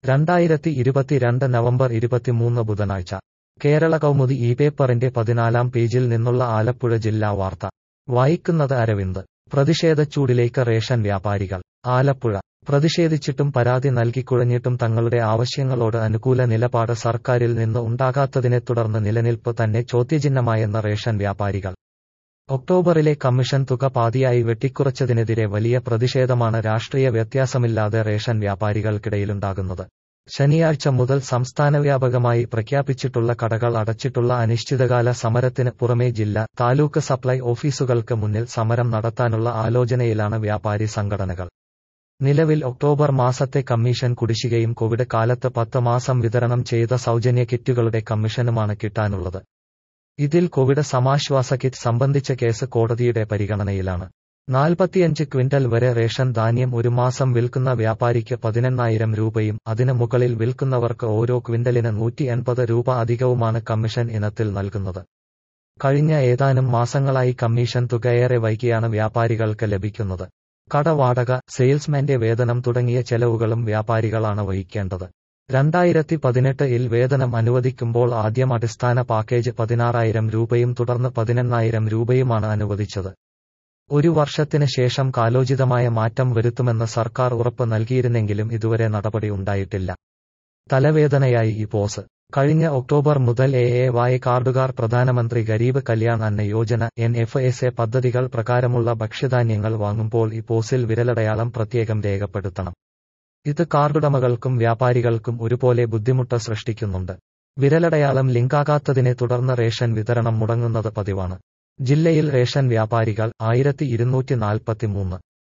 രണ്ടായിരത്തി ഇരുപത്തിരണ്ട് നവംബർ ഇരുപത്തിമൂന്ന് ബുധനാഴ്ച കേരള കൗമുദി ഈ പേപ്പറിന്റെ പതിനാലാം പേജിൽ നിന്നുള്ള ആലപ്പുഴ ജില്ലാ വാർത്ത വായിക്കുന്നത് അരവിന്ദ് പ്രതിഷേധച്ചൂടിലേക്ക് റേഷൻ വ്യാപാരികൾ ആലപ്പുഴ പ്രതിഷേധിച്ചിട്ടും പരാതി നൽകിക്കുഴഞ്ഞിട്ടും തങ്ങളുടെ ആവശ്യങ്ങളോട് അനുകൂല നിലപാട് സർക്കാരിൽ നിന്ന് ഉണ്ടാകാത്തതിനെ തുടർന്ന് നിലനിൽപ്പ് തന്നെ ചോദ്യചിഹ്നമായെന്ന റേഷൻ വ്യാപാരികൾ ഒക്ടോബറിലെ കമ്മീഷൻ തുക പാതിയായി വെട്ടിക്കുറച്ചതിനെതിരെ വലിയ പ്രതിഷേധമാണ് രാഷ്ട്രീയ വ്യത്യാസമില്ലാതെ റേഷൻ വ്യാപാരികൾക്കിടയിലുണ്ടാകുന്നത് ശനിയാഴ്ച മുതൽ സംസ്ഥാനവ്യാപകമായി പ്രഖ്യാപിച്ചിട്ടുള്ള കടകൾ അടച്ചിട്ടുള്ള അനിശ്ചിതകാല സമരത്തിന് പുറമെ ജില്ല താലൂക്ക് സപ്ലൈ ഓഫീസുകൾക്ക് മുന്നിൽ സമരം നടത്താനുള്ള ആലോചനയിലാണ് വ്യാപാരി സംഘടനകൾ നിലവിൽ ഒക്ടോബർ മാസത്തെ കമ്മീഷൻ കുടിശ്ശികയും കോവിഡ് കാലത്ത് പത്ത് മാസം വിതരണം ചെയ്ത സൗജന്യ കിറ്റുകളുടെ കമ്മീഷനുമാണ് കിട്ടാനുള്ളത് ഇതിൽ കോവിഡ് സമാശ്വാസ കിറ്റ് സംബന്ധിച്ച കേസ് കോടതിയുടെ പരിഗണനയിലാണ് നാൽപ്പത്തിയഞ്ച് ക്വിന്റൽ വരെ റേഷൻ ധാന്യം ഒരു മാസം വിൽക്കുന്ന വ്യാപാരിക്ക് പതിനെണ്ണായിരം രൂപയും അതിന് മുകളിൽ വിൽക്കുന്നവർക്ക് ഓരോ ക്വിന്റലിന് നൂറ്റി എൺപത് രൂപ അധികവുമാണ് കമ്മീഷൻ ഇനത്തിൽ നൽകുന്നത് കഴിഞ്ഞ ഏതാനും മാസങ്ങളായി കമ്മീഷൻ തുകയേറെ വൈകിയാണ് വ്യാപാരികൾക്ക് ലഭിക്കുന്നത് കടവാടക സെയിൽസ്മാന്റെ വേതനം തുടങ്ങിയ ചെലവുകളും വ്യാപാരികളാണ് വഹിക്കേണ്ടത് രണ്ടായിരത്തി പതിനെട്ട് ഇൽ വേതനം അനുവദിക്കുമ്പോൾ ആദ്യം അടിസ്ഥാന പാക്കേജ് പതിനാറായിരം രൂപയും തുടർന്ന് പതിനെണ്ണായിരം രൂപയുമാണ് അനുവദിച്ചത് ഒരു വർഷത്തിന് ശേഷം കാലോചിതമായ മാറ്റം വരുത്തുമെന്ന് സർക്കാർ ഉറപ്പ് നൽകിയിരുന്നെങ്കിലും ഇതുവരെ നടപടി ഉണ്ടായിട്ടില്ല തലവേദനയായി ഈ പോസ് കഴിഞ്ഞ ഒക്ടോബർ മുതൽ എ എ വായ കാർഡുകാർ പ്രധാനമന്ത്രി Garib Kalyan Anna Yojana N F S A പദ്ധതികൾ പ്രകാരമുള്ള ഭക്ഷ്യധാന്യങ്ങൾ വാങ്ങുമ്പോൾ ഈ പോസിൽ വിരലടയാളം പ്രത്യേകം രേഖപ്പെടുത്തണം ഇത് കാർഡുടമകൾക്കും വ്യാപാരികൾക്കും ഒരുപോലെ ബുദ്ധിമുട്ട് സൃഷ്ടിക്കുന്നുണ്ട് വിരലടയാളം ലിങ്കാകാത്തതിനെ തുടർന്ന് റേഷൻ വിതരണം മുടങ്ങുന്നത് പതിവാണ് ജില്ലയിൽ റേഷൻ വ്യാപാരികൾ ആയിരത്തി ഇരുന്നൂറ്റി നാൽപ്പത്തിമൂന്ന്